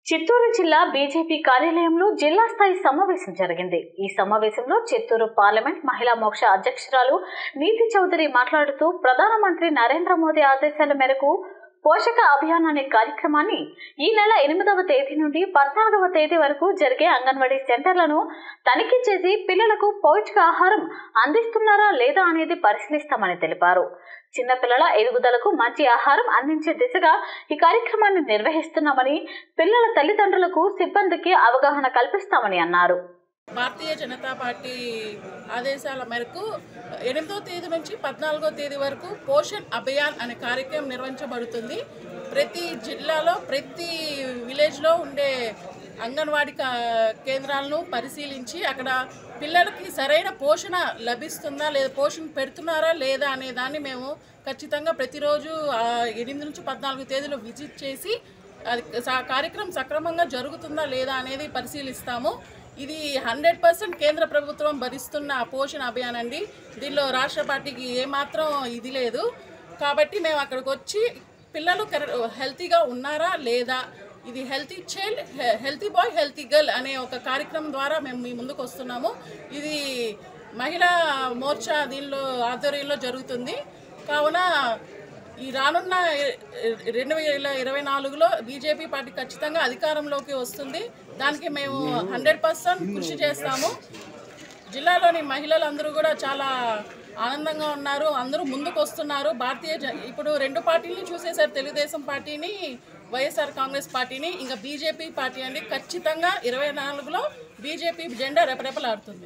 చిత్తూరు జిల్లా బీజేపీ కార్యాలయంలో జిల్లా స్థాయి సమావేశం జరిగింది ఈ సమావేశంలో చిత్తూరు పార్లమెంట్ మహిళా మోక్ష అధ్యక్షురాలు నీతి చౌదరి మాట్లాడుతూ ప్రధానమంత్రి నరేంద్ర మోదీ ఆదేశాల మేరకు పోషక అభియాన్ అనే కార్యక్రమాన్ని ఈ నెల ఎనిమిదవ తేదీ నుండి పద్నాలుగవ తేదీ వరకు జరిగే అంగన్వాడీ సెంటర్లను తనిఖీ చేసి పిల్లలకు పౌష్టిక ఆహారం అందిస్తున్నారా లేదా అనేది పరిశీలిస్తామని తెలిపారు చిన్నపిల్లల ఎదుగుదలకు మంచి ఆహారం అందించే దిశగా ఈ కార్యక్రమాన్ని నిర్వహిస్తున్నామని పిల్లల తల్లిదండ్రులకు సిబ్బందికి అవగాహన కల్పిస్తామని అన్నారు భారతీయ జనతా పార్టీ ఆదేశాల మేరకు ఎనిమిదో తేదీ నుంచి పద్నాలుగో తేదీ వరకు పోషణ్ అభియాన్ అనే కార్యక్రమం నిర్వహించబడుతుంది ప్రతి జిల్లాలో ప్రతి విలేజ్లో ఉండే అంగన్వాడీ కా- కేంద్రాలను పరిశీలించి అక్కడ పిల్లలకి సరైన పోషణ లభిస్తుందా లేదా పోషణ పెడుతున్నారా లేదా అనే దాన్ని మేము ఖచ్చితంగా ప్రతిరోజు ఆ, ఎనిమిది నుంచి పద్నాలుగు తేదీలో విజిట్ చేసి అది స- కార్యక్రమం సక్రమంగా జరుగుతుందా లేదా అనేది పరిశీలిస్తాము ఇది హండ్రెడ్ పర్సెంట్ కేంద్ర ప్రభుత్వం భరిస్తున్న పోషణ అభియాన్ అండి దీనిలో రాష్ట్ర పార్టీకి ఏమాత్రం ఇది లేదు కాబట్టి మేము అక్కడికి వచ్చి పిల్లలు కరె- హెల్తీగా ఉన్నారా లేదా ఇది healthy child healthy boy healthy girl అనే ఒక కార్యక్రమం ద్వారా మేము మీ ముందుకు వస్తున్నాము ఇది మహిళా మోర్చా దీనిలో ఆధ్వర్యంలో జరుగుతుంది కావున ఈ రానున్న రెండు వేల ఇరవై నాలుగులో బీజేపీ పార్టీ ఖచ్చితంగా అధికారంలోకి వస్తుంది దానికి మేము హండ్రెడ్ పర్సెంట్ కృషి చేస్తాము జిల్లాలోని మహిళలందరూ కూడా చాలా ఆనందంగా ఉన్నారు అందరూ ముందుకు వస్తున్నారు భారతీయ జ- ఇప్పుడు రెండు పార్టీని చూసేసారు తెలుగుదేశం పార్టీని వైఎస్ఆర్ కాంగ్రెస్ పార్టీని ఇంకా బీజేపీ పార్టీ అండి ఖచ్చితంగా ఇరవై నాలుగులో బీజేపీ జెండా రెపరెపలాడుతుంది